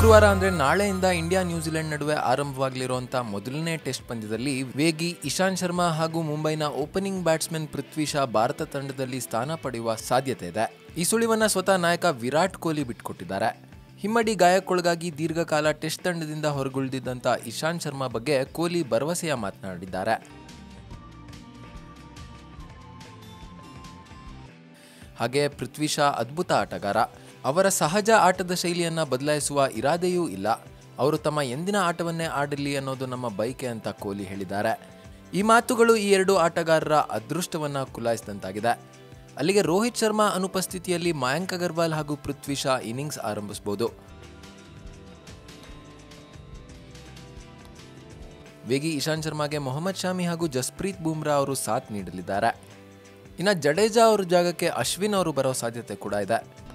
ಶುಕ್ರವಾರ ಅಂದರೆ ನಾಳೆಯಿಂದ ಇಂಡಿಯಾ ನ್ಯೂಜಿಲೆಂಡ್ ನಡುವೆ ಆರಂಭವಾಗಲಿರುವಂಥ ಮೊದಲನೇ ಟೆಸ್ಟ್ ಪಂದ್ಯದಲ್ಲಿ ವೇಗಿ ಇಶಾಂತ್ ಶರ್ಮಾ ಹಾಗೂ ಮುಂಬೈನ ಓಪನಿಂಗ್ ಬ್ಯಾಟ್ಸ್ಮನ್ ಪೃಥ್ವಿ ಶಾ ಭಾರತ ತಂಡದಲ್ಲಿ ಸ್ಥಾನ ಪಡೆಯುವ ಸಾಧ್ಯತೆ ಇದೆ ಈ ಸುಳಿವನ್ನ ಸ್ವತಃ ನಾಯಕ ವಿರಾಟ್ ಕೊಹ್ಲಿ ಬಿಟ್ಕೊಟ್ಟಿದ್ದಾರೆ ಹಿಮ್ಮಡಿ ಗಾಯಕ್ಕೊಳಗಾಗಿ ದೀರ್ಘಕಾಲ ಟೆಸ್ಟ್ ತಂಡದಿಂದ ಹೊರಗುಳಿದಿದ್ದಂಥ ಇಶಾಂತ್ ಶರ್ಮಾ ಬಗ್ಗೆ ಕೊಹ್ಲಿ ಭರವಸೆಯ ಮಾತನಾಡಿದ್ದಾರೆ ಹಾಗೆ ಪೃಥ್ವಿ ಶಾ ಅದ್ಭುತ ಆಟಗಾರ ಅವರ ಸಹಜ ಆಟದ ಶೈಲಿಯನ್ನ ಬದಲಾಯಿಸುವ ಇರಾದೆಯೂ ಇಲ್ಲ ಅವರು ತಮ್ಮ ಎಂದಿನ ಆಟವನ್ನೇ ಆಡಲಿ ಅನ್ನೋದು ನಮ್ಮ ಬೈಕೆ ಅಂತ ಕೊಹ್ಲಿ ಹೇಳಿದ್ದಾರೆ ಈ ಮಾತುಗಳು ಈ ಎರಡು ಆಟಗಾರರ ಅದೃಷ್ಟವನ್ನ ಕುಲಾಯಿಸಿದಂತಾಗಿದೆ ಅಲ್ಲಿಗೆ ರೋಹಿತ್ ಶರ್ಮಾ ಅನುಪಸ್ಥಿತಿಯಲ್ಲಿ ಮಯಾಂಕ್ ಅಗರ್ವಾಲ್ ಹಾಗೂ ಪೃಥ್ವಿ ಶಾ ಇನ್ನಿಂಗ್ಸ್ ಆರಂಭಿಸಬಹುದು ವೇಗಿ ಇಶಾಂತ್ ಶರ್ಮಾಗೆ ಮೊಹಮ್ಮದ್ ಶಾಮಿ ಹಾಗೂ ಜಸ್ಪ್ರೀತ್ ಬೂಮ್ರಾ ಅವರು ಸಾಥ್ ನೀಡಲಿದ್ದಾರೆ ಇನ್ನು ಜಡೇಜಾ ಅವರ ಜಾಗಕ್ಕೆ ಅಶ್ವಿನ್ ಅವರು ಬರೋ ಸಾಧ್ಯತೆ ಕೂಡ ಇದೆ